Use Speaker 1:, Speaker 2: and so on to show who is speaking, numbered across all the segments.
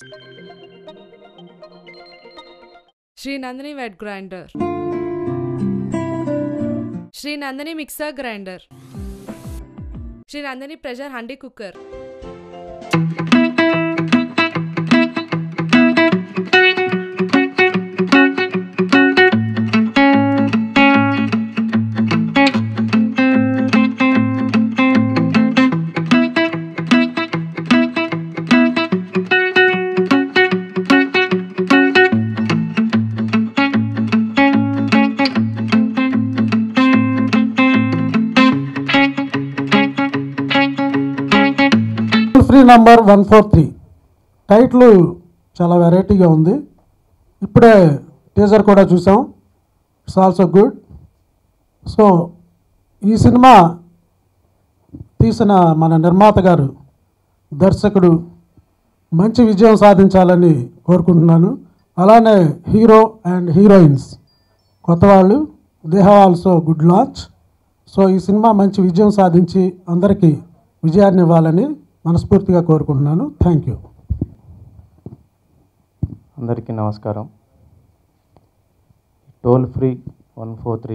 Speaker 1: Shri Nandini wet grinder Sri Nandini mixer grinder Sri Nandini pressure handi cooker
Speaker 2: free number one four three title చాలా వెరైటీగా ఉంది ఇప్పుడే టీజర్ కూడా చూసాం ఇట్స్ ఆల్సో గుడ్ సో ఈ సినిమా తీసిన మన నిర్మాత గారు దర్శకుడు మంచి విజయం సాధించాలని కోరుకుంటున్నాను అలానే హీరో అండ్ హీరోయిన్స్ కొత్త వాళ్ళు they have also good launch so ఈ సినిమా మంచి విజయం సాధించి అందరికీ విజయాన్ని ఇవ్వాలని మనస్ఫూర్తిగా కోరుకుంటున్నాను థ్యాంక్ యూ
Speaker 3: అందరికీ నమస్కారం toll free one four three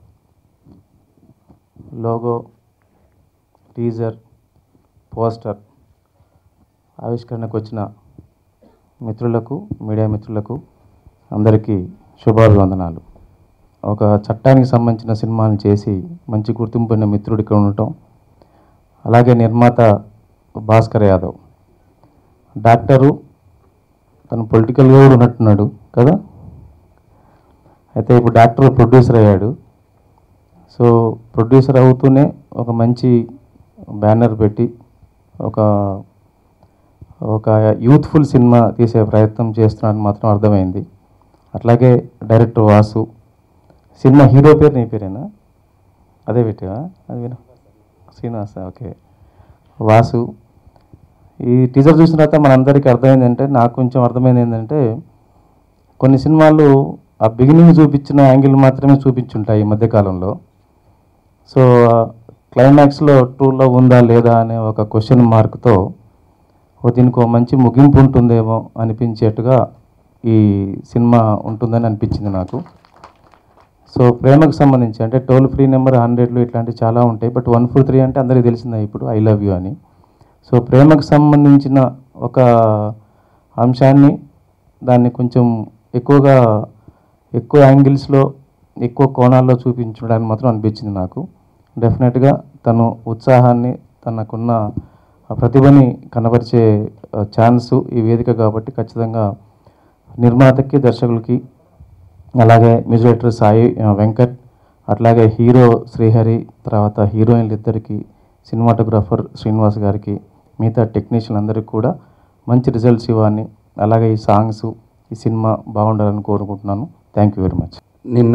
Speaker 3: logo teaser poster ఆవిష్కరణకు వచ్చిన మిత్రులకు మీడియా మిత్రులకు అందరికీ శుభాభివందనాలు ఒక చట్టానికి సంబంధించిన సినిమాని చేసి మంచి గుర్తింపు పొందిన మిత్రుడు ఇక్కడ ఉండటం అలాగే నిర్మాత భాస్కర్ యాదవ్ డాక్టరు తను పొలిటికల్గా కూడా ఉన్నట్టున్నాడు కదా అయితే ఇప్పుడు డాక్టర్ ప్రొడ్యూసర్ అయ్యాడు సో ప్రొడ్యూసర్ అవుతూనే ఒక మంచి బ్యానర్ పెట్టి ఒక ఒక యూత్ఫుల్ సినిమా తీసే ప్రయత్నం చేస్తున్నాడని మాత్రం అర్థమైంది అట్లాగే డైరెక్టర్ వాసు సినిమా హీరో పేరు నీ పేరేనా అదే పెట్టావా అది వినా శ్రీనివాస ఓకే వాసు ఈ టీజర్ చూసిన తర్వాత మనందరికీ అర్థమైంది అంటే నాకు కొంచెం అర్థమైంది ఏంటంటే కొన్ని సినిమాలు ఆ బిగినింగ్ చూపించిన యాంగిల్ మాత్రమే చూపించుంటాయి ఈ మధ్యకాలంలో సో క్లైమాక్స్లో ట్రూలో ఉందా లేదా అనే ఒక క్వశ్చన్ మార్క్తో ఓ దీనికి ఒక మంచి ముగింపు ఉంటుందేమో అనిపించేట్టుగా ఈ సినిమా ఉంటుందని అనిపించింది నాకు సో ప్రేమకు సంబంధించి అంటే టోల్ ఫ్రీ నెంబర్ హండ్రెడ్లు ఇట్లాంటివి చాలా ఉంటాయి బట్ వన్ ఫోర్ త్రీ అంటే అందరికీ తెలిసిందే ఇప్పుడు ఐ లవ్ యూ అని సో ప్రేమకు సంబంధించిన ఒక అంశాన్ని దాన్ని కొంచెం ఎక్కువగా ఎక్కువ యాంగిల్స్లో ఎక్కువ కోణాల్లో చూపించడానికి మాత్రం అనిపించింది నాకు డెఫినెట్గా తను ఉత్సాహాన్ని తనకున్న ఆ ప్రతిభని కనబరిచే ఛాన్స్ ఈ వేదిక కాబట్టి ఖచ్చితంగా నిర్మాతకి దర్శకులకి అలాగే మ్యూజిక్ డైరెక్టర్ సాయి ఆ, వెంకట్ అట్లాగే హీరో శ్రీహరి తర్వాత హీరోయిన్లు ఇద్దరికి సినిమాటోగ్రాఫర్ శ్రీనివాస్ గారికి మిగతా టెక్నీషియన్ అందరికీ కూడా మంచి రిజల్ట్స్ ఇవ్వాలని అలాగే ఈ సాంగ్స్ ఈ సినిమా బాగుండాలని కోరుకుంటున్నాను థ్యాంక్ యూ వెరీ మచ్
Speaker 4: నిన్న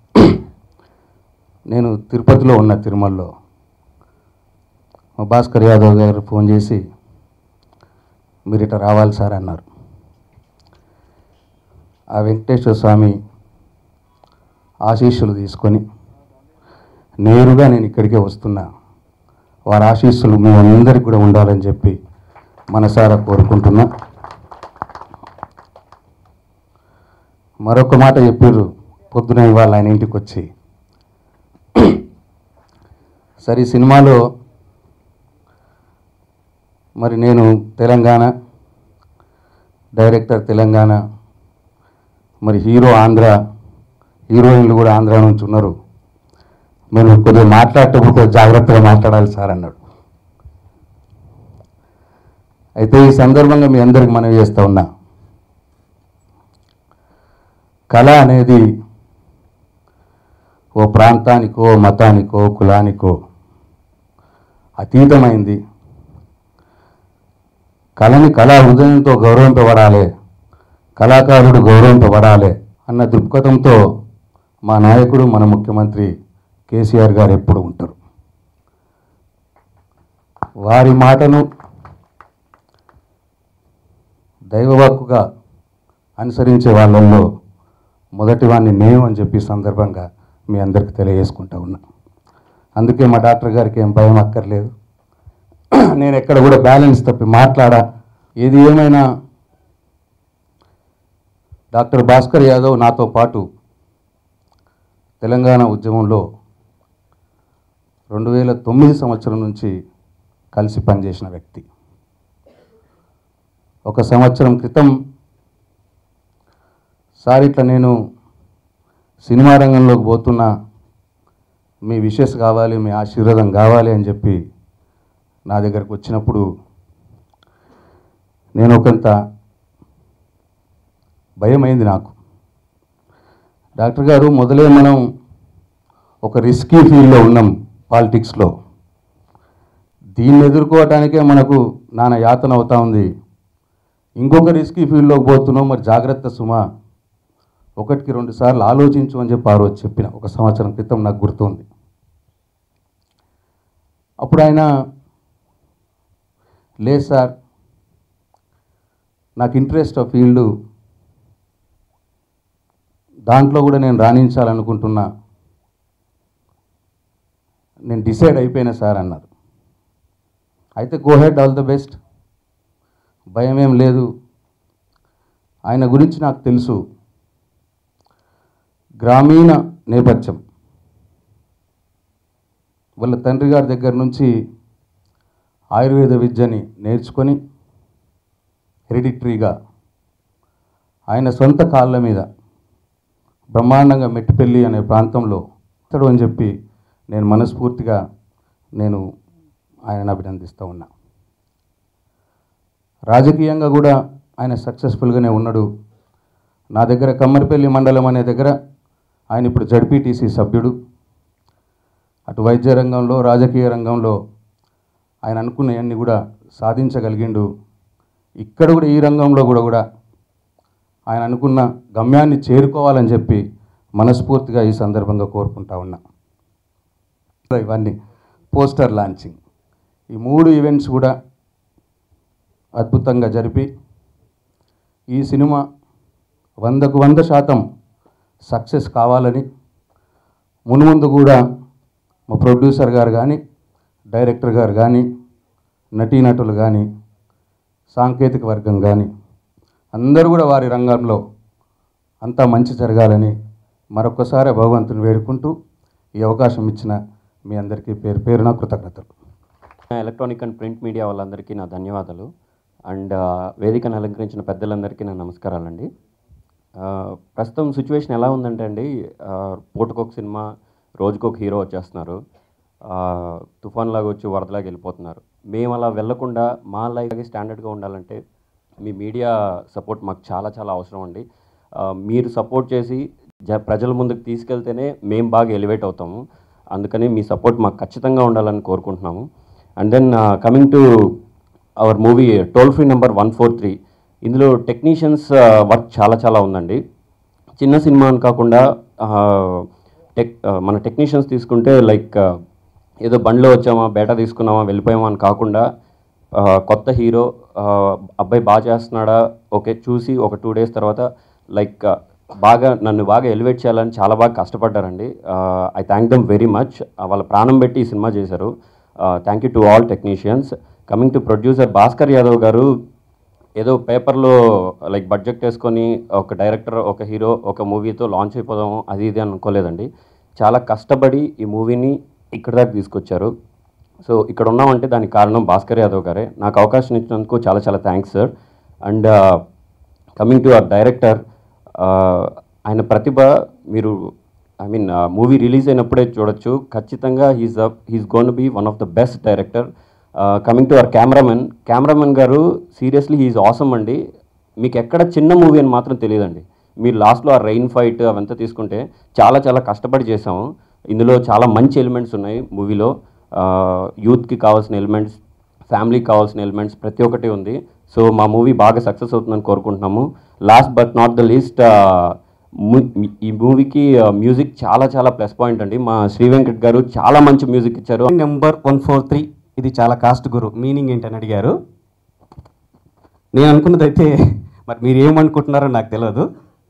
Speaker 4: నేను తిరుపతిలో ఉన్న తిరుమలలో మా భాస్కర్ యాదవ్ గారు ఫోన్ చేసి మీరు ఇట్లా రావాలి సార్ అన్నారు ఆ వెంకటేశ్వర స్వామి ఆశీస్సులు తీసుకొని నేరుగా నేను ఇక్కడికే వస్తున్నా వారి ఆశీస్సులు మేమందరికి కూడా ఉండాలని చెప్పి మనసారా కోరుకుంటున్నా మరొక మాట చెప్పారు పొద్దున ఇవాళ ఆయన ఇంటికి వచ్చి సరే ఈ సినిమాలో మరి నేను తెలంగాణ డైరెక్టర్ తెలంగాణ మరి హీరో ఆంధ్ర హీరోయిన్లు కూడా ఆంధ్ర నుంచి ఉన్నారు మేము కొద్దిగా మాట్లాడేటప్పుడు కొద్దిగా జాగ్రత్తగా మాట్లాడాలి సార్ అన్నాడు అయితే ఈ సందర్భంగా మీ అందరికి మనవి చేస్తా ఉన్నా కళ అనేది ఓ ప్రాంతానికో మతానికో కులానికో అతీతమైంది కళని కళా హృదయంతో గౌరవింపబడాలి కళాకారుడు గౌరవింపబడాలి అన్న దృక్పథంతో మా నాయకుడు మన ముఖ్యమంత్రి కేసీఆర్ గారు ఎప్పుడు ఉంటారు వారి మాటను దైవవాక్కుగా అనుసరించే వాళ్ళల్లో మొదటి వాడిని నేను అని చెప్పి ఈ సందర్భంగా మీ అందరికి తెలియజేసుకుంటా ఉన్నా అందుకే మా డాక్టర్ గారికి ఏం భయం అక్కర్లేదు నేను ఎక్కడ కూడా బ్యాలెన్స్ తప్పి మాట్లాడా ఏది ఏమైనా డాక్టర్ భాస్కర్ యాదవ్ నాతో పాటు తెలంగాణ ఉద్యమంలో రెండు వేల తొమ్మిది సంవత్సరం నుంచి కలిసి పనిచేసిన వ్యక్తి ఒక సంవత్సరం క్రితం సార్ ఇట్లా నేను సినిమా రంగంలోకి పోతున్నా మీ విషెస్ కావాలి మీ ఆశీర్వాదం కావాలి అని చెప్పి నా దగ్గరకు వచ్చినప్పుడు నేను ఒకంత భయమైంది నాకు డాక్టర్ గారు మొదలే మనం ఒక రిస్కీ ఫీల్డ్లో ఉన్నాం పాలిటిక్స్లో దీన్ని ఎదుర్కోవటానికే మనకు నాన్న యాతన అవుతా ఉంది ఇంకొక రిస్కీ ఫీల్డ్లోకి పోతున్నాం మరి జాగ్రత్త సుమా ఒకటికి రెండు సార్లు ఆలోచించు అని చెప్పి ఆ రోజు చెప్పిన ఒక సంవత్సరం క్రితం నాకు గుర్తుంది అప్పుడు ఆయన లేదు సార్ నాకు ఇంట్రెస్ట్ ఆ ఫీల్డ్ దాంట్లో కూడా నేను రాణించాలనుకుంటున్నా నేను డిసైడ్ అయిపోయినా సార్ అన్నారు అయితే go ahead all the best భయం ఏం లేదు ఆయన గురించి నాకు తెలుసు గ్రామీణ నేపథ్యం వాళ్ళ తండ్రి గారి దగ్గర నుంచి ఆయుర్వేద విద్యని నేర్చుకొని హెరిడిటరీగా ఆయన సొంత కాళ్ళ మీద బ్రహ్మాండంగా మెట్టిపల్లి అనే ప్రాంతంలో ఇతడు అని చెప్పి నేను మనస్ఫూర్తిగా నేను ఆయనను అభినందిస్తూ ఉన్నా రాజకీయంగా కూడా ఆయన సక్సెస్ఫుల్గానే ఉన్నాడు నా దగ్గర కమ్మరిపల్లి మండలం అనే దగ్గర ఆయన ఇప్పుడు జడ్పీటీసీ సభ్యుడు అటు వైద్య రంగంలో రాజకీయ రంగంలో ఆయన అనుకున్నవన్నీ కూడా సాధించగలిగిండు ఇక్కడ కూడా ఈ రంగంలో కూడా కూడా ఆయన అనుకున్న గమ్యాన్ని చేరుకోవాలని చెప్పి మనస్ఫూర్తిగా ఈ సందర్భంగా కోరుకుంటా ఉన్నా ఇవన్నీ పోస్టర్ లాంచింగ్ ఈ మూడు ఈవెంట్స్ కూడా అద్భుతంగా జరిపి ఈ సినిమా వందకు వంద శాతం సక్సెస్ కావాలని మున్ముందు కూడా మా ప్రొడ్యూసర్ గారు కానీ డైరెక్టర్ గారు కానీ నటీనటులు కానీ సాంకేతిక వర్గం కానీ అందరూ కూడా వారి రంగంలో అంతా మంచి జరగాలని మరొకసారి భగవంతుని వేడుకుంటూ ఈ అవకాశం ఇచ్చిన మీ అందరికీ పేరు పేరున కృతజ్ఞతలు
Speaker 5: ఎలక్ట్రానిక్ అండ్ ప్రింట్ మీడియా వాళ్ళందరికీ నా ధన్యవాదాలు అండ్ ఆ, వేదికను అలంకరించిన పెద్దలందరికీ నా నమస్కారాలండి ఆ, ప్రస్తుతం సిచ్యువేషన్ ఎలా ఉందంటే అండి ఆ, పూటకొక సినిమా రోజుకొక హీరో వచ్చేస్తున్నారు ఆ, తుఫాన్ లాగా వచ్చి వరదలాగా వెళ్ళిపోతున్నారు మేము అలా వెళ్లకుండా మా లైఫ్ స్టాండర్డ్గా ఉండాలంటే మీ మీడియా సపోర్ట్ మాకు చాలా చాలా అవసరం అండి ఆ, మీరు సపోర్ట్ చేసి జ ప్రజల ముందుకు తీసుకెళ్తేనే మేము బాగా ఎలివేట్ అవుతాము అందుకని మీ సపోర్ట్ మాకు ఖచ్చితంగా ఉండాలని కోరుకుంటున్నాము and then coming to our movie toll free number one four three ఇందులో టెక్నీషియన్స్ వర్క్ చాలా చాలా ఉందండి చిన్న సినిమా అని కాకుండా ఆ, టెక్ ఆ, మన టెక్నీషియన్స్ తీసుకుంటే లైక్ ఆ, ఏదో బండిలో వచ్చామా బేటా తీసుకున్నామా వెళ్ళిపోయామా అని కాకుండా ఆ, కొత్త హీరో ఆ, అబ్బాయి బాగా చేస్తున్నాడా ఓకే చూసి ఒక టూ డేస్ తర్వాత లైక్ ఆ, బాగా నన్ను బాగా ఎలివేట్ చేయాలని చాలా బాగా కష్టపడ్డారండి I thank them very much వాళ్ళ ప్రాణం పెట్టి ఈ సినిమా చేశారు thank you to all technicians coming to producer Bhaskar Yadav garu ఏదో పేపర్లో లైక్ బడ్జెట్ వేసుకొని ఒక డైరెక్టర్ ఒక హీరో ఒక మూవీతో లాంచ్ అయిపోదాము అది ఇది అనుకోలేదండి చాలా కష్టపడి ఈ మూవీని ఇక్కడ దాకా తీసుకొచ్చారు సో ఇక్కడ ఉన్నామంటే దానికి కారణం భాస్కర్ యాదవ్ గారే నాకు అవకాశం ఇచ్చినందుకు చాలా చాలా thanks sir and coming to our director ఆయన ప్రతిభ మీరు ఐ మీన్ మూవీ రిలీజ్ అయినప్పుడే చూడొచ్చు ఖచ్చితంగా he's he's gonna be one of the best director coming to our cameraman cameraman garu seriously he's awesome అండి మీకు ఎక్కడ చిన్న మూవీ అని మాత్రం తెలియదండి మీరు లాస్ట్లో ఆ రైన్ ఫైట్ అవంతా తీసుకుంటే చాలా చాలా కష్టపడి చేసాము ఇందులో చాలా మంచి ఎలిమెంట్స్ ఉన్నాయి మూవీలో యూత్కి కావాల్సిన ఎలిమెంట్స్ ఫ్యామిలీకి కావాల్సిన ఎలిమెంట్స్ ప్రతి ఒక్కటి ఉంది సో మా మూవీ బాగా సక్సెస్ అవుతుందని కోరుకుంటున్నాము last but not the least ఈ మూవీకి మ్యూజిక్ చాలా చాలా ప్లస్ పాయింట్ అండి మా శ్రీ వెంకట్ గారు చాలా మంచి మ్యూజిక్ ఇచ్చారు
Speaker 6: నెంబర్ వన్ ఫోర్ త్రీ ఇది చాలా కాస్ట్ గురు మీనింగ్ ఏంటని అడిగారు నేను అనుకున్నది అయితే మరి మీరు ఏమనుకుంటున్నారో నాకు తెలియదు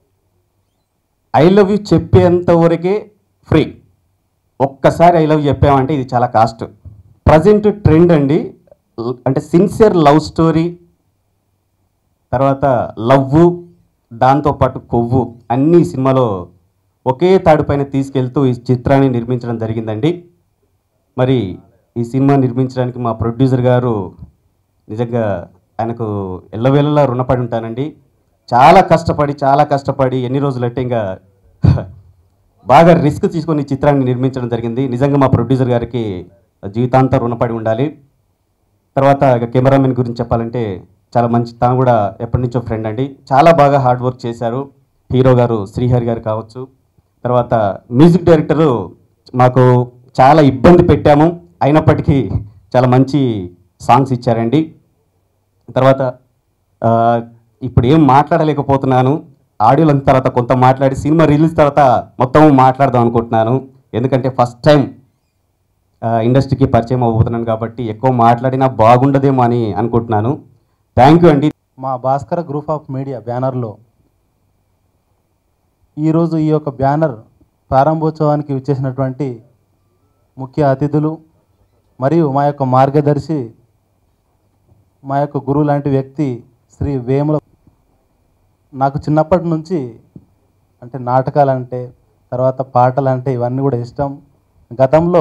Speaker 6: ఐ లవ్ యూ చెప్పేంత వరకే ఫ్రీ ఒక్కసారి ఐ లవ్ చెప్పామంటే ఇది చాలా కాస్ట్ ప్రజెంట్ ట్రెండ్ అండి ల్- అంటే సిన్సియర్ లవ్ స్టోరీ తర్వాత లవ్ దాంతోపాటు కొవ్వు అన్ని ఈ సినిమాలో ఒకే తాడుపైన తీసుకెళ్తూ ఈ చిత్రాన్ని నిర్మించడం జరిగిందండి మరి ఈ సినిమా నిర్మించడానికి మా ప్రొడ్యూసర్ గారు నిజంగా ఆయనకు ఎల్లవేళలా రుణపడి ఉంటానండి చాలా కష్టపడి చాలా కష్టపడి ఎన్ని రోజులంటే ఇంకా బాగా రిస్క్ తీసుకొని ఈ చిత్రాన్ని నిర్మించడం జరిగింది నిజంగా మా ప్రొడ్యూసర్ గారికి జీవితాంతం రుణపడి ఉండాలి తర్వాత ఇక కెమెరామెన్ గురించి చెప్పాలంటే చాలా మంచి తాను కూడా ఎప్పటి నుంచో ఫ్రెండ్ అండి చాలా బాగా హార్డ్ వర్క్ చేశారు హీరో గారు శ్రీహరి గారు కావచ్చు తర్వాత మ్యూజిక్ డైరెక్టరు మాకు చాలా ఇబ్బంది పెట్టాము అయినప్పటికీ చాలా మంచి సాంగ్స్ ఇచ్చారండి తర్వాత ఆ, ఇప్పుడు ఏం మాట్లాడలేకపోతున్నాను ఆడియోల తర్వాత కొంత మాట్లాడి సినిమా రిలీజ్ తర్వాత మొత్తం మాట్లాడదాం అనుకుంటున్నాను ఎందుకంటే ఫస్ట్ టైం ఇండస్ట్రీకి పరిచయం అవ్వబోతున్నాను కాబట్టి ఎక్కువ మాట్లాడినా బాగుండదేమో అని అనుకుంటున్నాను థ్యాంక్ యూ అండి
Speaker 7: మా భాస్కర గ్రూప్ ఆఫ్ మీడియా బ్యానర్లో ఈరోజు ఈ యొక్క బ్యానర్ ప్రారంభోత్సవానికి విచ్చేసినటువంటి ముఖ్య అతిథులు మరియు మా యొక్క మార్గదర్శి మా యొక్క గురువు లాంటి వ్యక్తి శ్రీ వేముల నాకు చిన్నప్పటి నుంచి అంటే నాటకాలంటే తర్వాత పాటలంటే ఇవన్నీ కూడా ఇష్టం గతంలో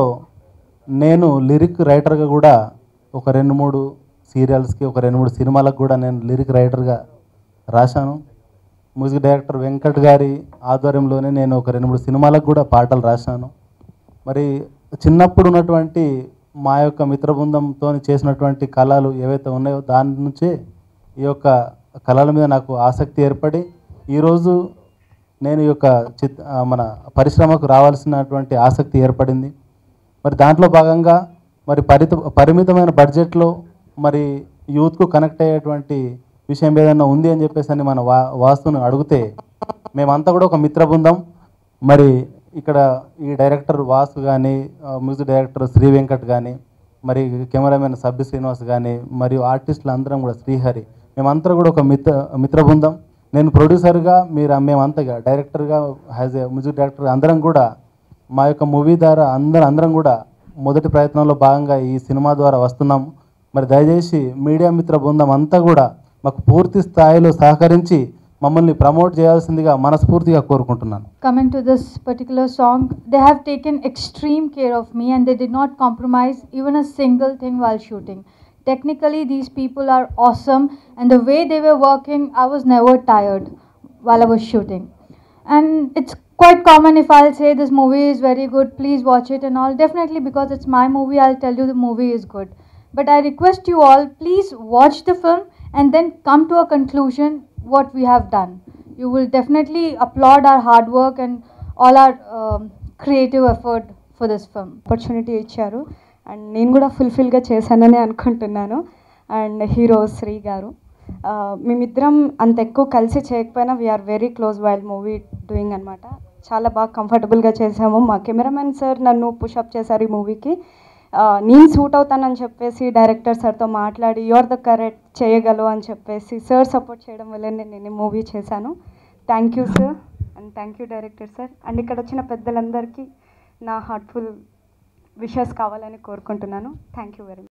Speaker 7: నేను లిరిక్ రైటర్గా కూడా ఒక రెండు మూడు సీరియల్స్కి ఒక రెండు మూడు సినిమాలకు కూడా నేను లిరిక్ రైటర్గా రాశాను మ్యూజిక్ డైరెక్టర్ వెంకట్ గారి ఆధ్వర్యంలోనే నేను ఒక రెండు మూడు సినిమాలకు కూడా పాటలు రాశాను మరి చిన్నప్పుడు ఉన్నటువంటి మా యొక్క మిత్ర బృందంతో చేసినటువంటి కళలు ఏవైతే ఉన్నాయో దాని నుంచే ఈ యొక్క కళల మీద నాకు ఆసక్తి ఏర్పడి ఈరోజు నేను ఈ యొక్క చిత్ ఆ, మన పరిశ్రమకు రావాల్సినటువంటి ఆసక్తి ఏర్పడింది మరి దాంట్లో భాగంగా మరి పరిత పరిమితమైన బడ్జెట్లో మరి యూత్కు కనెక్ట్ అయ్యేటువంటి విషయం ఏదైనా ఉంది అని చెప్పేసి అని మన వా వాస్తుని అడిగితే మేమంతా కూడా ఒక మిత్ర బృందం మరి ఇక్కడ ఈ డైరెక్టర్ వాసు కానీ మ్యూజిక్ డైరెక్టర్ శ్రీ వెంకట్ కానీ మరి కెమెరామెన్ సబ్బి శ్రీనివాస్ కానీ మరియు ఆర్టిస్టులు అందరం కూడా శ్రీహరి మేమంతా కూడా ఒక మిత్ర మిత్ర బృందం నేను ప్రొడ్యూసర్గా మీరు మేమంతగా డైరెక్టర్గా యాజ్ ఏ మ్యూజిక్ డైరెక్టర్ అందరం కూడా మా యొక్క మూవీ ద్వారా అందరం అందరం కూడా మొదటి ప్రయత్నంలో భాగంగా ఈ సినిమా ద్వారా వస్తున్నాం మరి దయచేసి మీడియా మిత్ర బృందం అంతా కూడా మాకు పూర్తి స్థాయిలో సహకరించి మమ్మల్ని ప్రమోట్ చేయాల్సిందిగా మనస్ఫూర్తిగా కోరుకుంటున్నాను
Speaker 8: coming to this particular song, they have taken extreme care of me and they did not compromise even a single thing while shooting. Technically, these people are awesome, and the way they were working, I was never tired while I was shooting. And it's quite common if I'll say this movie is very good, please watch it and all. Definitely, because it's my movie, I'll tell you the movie is good. But I request you all, please watch the film and then come to a conclusion what we have done. You will definitely applaud our hard work and all our um, creative effort for this film.
Speaker 9: Opportunity ఇచ్చారు and నేను కూడా ఫుల్ఫిల్గా చేశానని అనుకుంటున్నాను and hero Shri గారు ఆ, మేమిద్దరం అంత ఎక్కువ కలిసి చేయకపోయినా we're very close while movie doing అనమాట చాలా బాగా కంఫర్టబుల్గా చేసాము మా కెమెరామెన్ సార్ నన్ను పుషప్ చేశారు ఈ మూవీకి ఆ, నేను సూట్ అవుతానని చెప్పేసి డైరెక్టర్ సార్తో మాట్లాడి యువర్ ద కరెక్ట్ చేయగలవు అని చెప్పేసి సార్ సపోర్ట్ చేయడం వల్ల నేను ఈ మూవీ చేశాను thank you sir and thank you director sir and ఇక్కడ వచ్చిన పెద్దలందరికీ నా హార్ట్ఫుల్ విషెస్ కావాలని కోరుకుంటున్నాను థ్యాంక్ యూ వెరీ మచ్